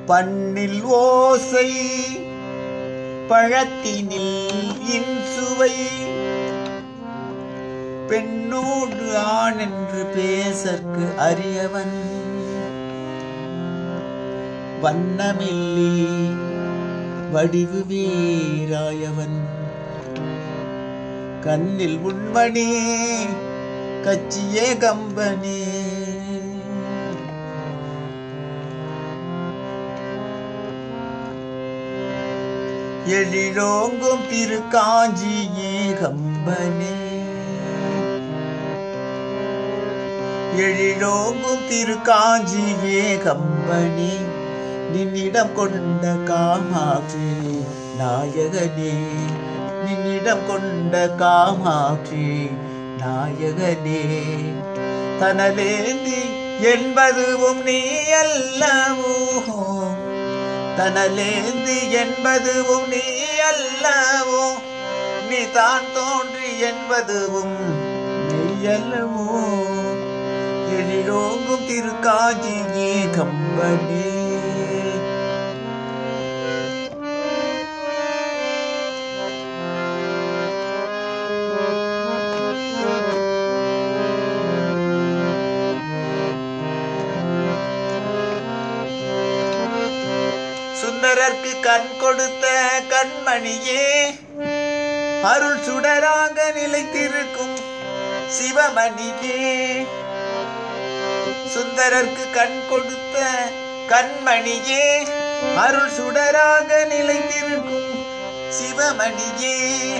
பண்ணில் ஓசை பழத்தினில் இன்சுவை பெண்ணோடு ஆண் என்று பேசற்கு அறியவன் வண்ணமில்லி வடிவு வீராயவன் கண்ணில் உண்மணி கச்சியே கம்பனே எழிலோங்கும் திருக்காஞ்சியே கம்பனே எழிலோங்கும் திருக்காஞ்சியே கம்பனே நின்னிடம் கொண்ட காமாட்சி நாயகனே நின்னிடம் கொண்ட காமாட்சி நாயகனே தனலேந்தி என்பதுவும் நீ அல்லவோ தனலேந்தி என்பதுவும் நீ அல்லவோ நீ தான் தோன்றி என்பதுவும் மெய்யல்லவோ எழிலோங்கும் திருக்காஞ்சியே கம்பனே சுந்தரர்க்கு கண் கொடுத்த கண்மணியே அருள் சுடராக நிலைத்திருக்கும் சிவமணியே சுந்தரர்க்கு கண் கொடுத்த கண்மணியே அருள் சுடராக நிலைத்திருக்கும் சிவமணியே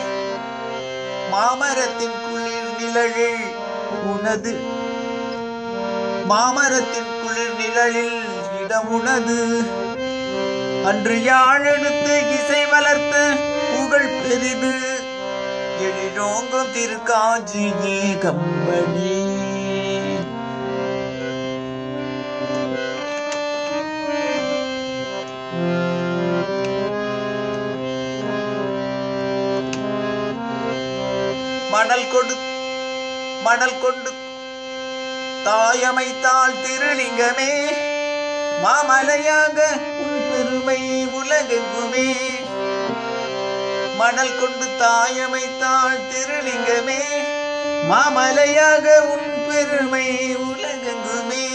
மாமரத்தின் குளிர் நிழலில் உனது மாமரத்தின் குளிர் நிழலில் இடம் உனது அன்று யாழெடுத்து இசை வளர்த்த புகழ் பெரிது எழிலோங்கும் திருக்காஞ்சியே கம்பனி மணல் கொடு மணல் கொண்டு தாயமைத்தாள் திருலிங்கமே மாமலையாக உன் பெருமை உலகெங்குமே மணல் கொண்டு தாயமைத்தாள் திருலிங்கமே மாமலையாக உன் பெருமை உலகெங்குமே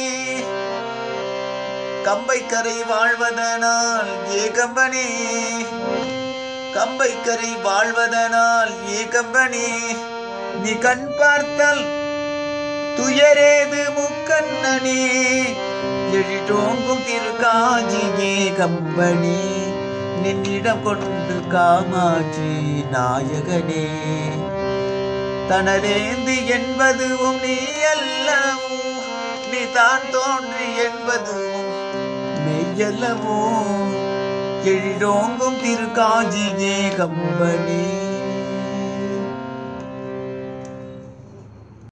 கம்பைக்கரை வாழ்வதனால் ஏகம்பனே கம்பைக்கரை வாழ்வதனால் ஏகம்பனே நீ கண் பார்த்தால் துயரேது முக்கண்ணனே எழிலோங்கும் திருக்காஞ்சியே கம்பனே நின்னிடம் கொண்டு காமாட்சி நாயகனே தனதேந்து என்பதுவும் நீ அல்லவோ நீ தான் தோன்றி என்பதுவும் மெய்யல்லவோ எழிலோங்கும் திருக்காஞ்சியே கம்பனே